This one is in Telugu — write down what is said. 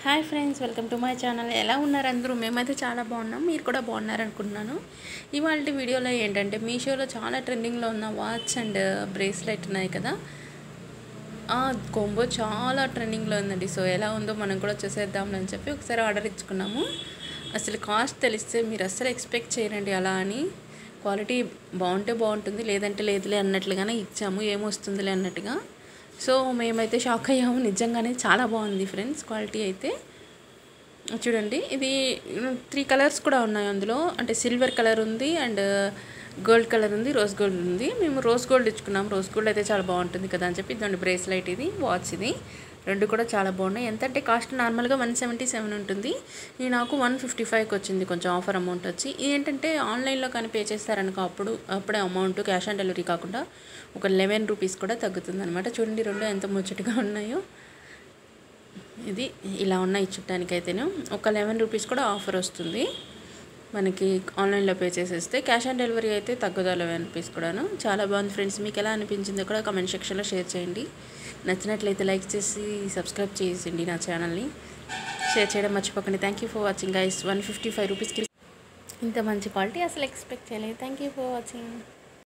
hi friends welcome to my channel ఎలా ఉన్నారు అందరూ మేమైతే చాలా బాగున్నాం మీరు కూడా బాగున్నారు అనుకుంటున్నాను ఇవాళ వీడియోలో ఏంటంటే మీషోలో చాలా ట్రెండింగ్లో ఉన్న వాచ్ అండ్ బ్రేస్లెట్ ఉన్నాయి కదా ఆ కొంబో చాలా ట్రెండింగ్లో ఉందండి సో ఎలా ఉందో మనం కూడా చూసేద్దాం అని చెప్పి ఒకసారి ఆర్డర్ ఇచ్చుకున్నాము అసలు కాస్ట్ తెలిస్తే మీరు అస్సలు ఎక్స్పెక్ట్ చేయరండి అలా అని క్వాలిటీ బాగుంటే బాగుంటుంది లేదంటే లేదులే అన్నట్లుగానే ఇచ్చాము ఏమొస్తుందిలే అన్నట్టుగా సో మేమైతే షాక్ అయ్యాము నిజంగానే చాలా బాగుంది ఫ్రెండ్స్ క్వాలిటీ అయితే చూడండి ఇది త్రీ కలర్స్ కూడా ఉన్నాయి అందులో అంటే సిల్వర్ కలర్ ఉంది అండ్ గోల్డ్ కలర్ ఉంది రోజ్ గోల్డ్ ఉంది మేము రోజ్ గోల్డ్ ఇచ్చుకున్నాం రోజ్ గోల్డ్ అయితే చాలా బాగుంటుంది కదా అని చెప్పి ఇదండి బ్రేస్లైట్ ఇది వాచ్ ఇది రెండు కూడా చాలా బాగున్నాయి ఎంత అంటే కాస్ట్ నార్మల్గా వన్ సెవెంటీ సెవెన్ ఉంటుంది ఇది నాకు వన్ ఫిఫ్టీ ఫైవ్కి వచ్చింది కొంచెం ఆఫర్ అమౌంట్ వచ్చి ఏంటంటే ఆన్లైన్లో కానీ పే చేస్తారనుకో అప్పుడు అప్పుడే అమౌంట్ క్యాష్ ఆన్ డెలివరీ కాకుండా ఒక లెవెన్ రూపీస్ కూడా తగ్గుతుంది అనమాట చూడండి రెండు ఎంత ముచ్చటగా ఉన్నాయో ఇది ఇలా ఉన్నాయి చుట్టానికైతేనే ఒక లెవెన్ రూపీస్ కూడా ఆఫర్ వస్తుంది మనకి ఆన్లైన్లో పే చేసేస్తే క్యాష్ ఆన్ డెలివరీ అయితే తగ్గదు లెవెన్ రూపీస్ కూడాను చాలా బాగుంది ఫ్రెండ్స్ మీకు ఎలా అనిపించిందో కూడా కామెంట్ సెక్షన్లో షేర్ చేయండి నచ్చినట్లయితే లైక్ చేసి సబ్స్క్రైబ్ చేసేయండి నా ఛానల్ని షేర్ చేయడం మర్చిపోకండి thank you for watching guys one fifty five రూపీస్కి ఇంత మంచి క్వాలిటీ అసలు ఎక్స్పెక్ట్ చేయలేదు థ్యాంక్ యూ ఫర్ వాచింగ్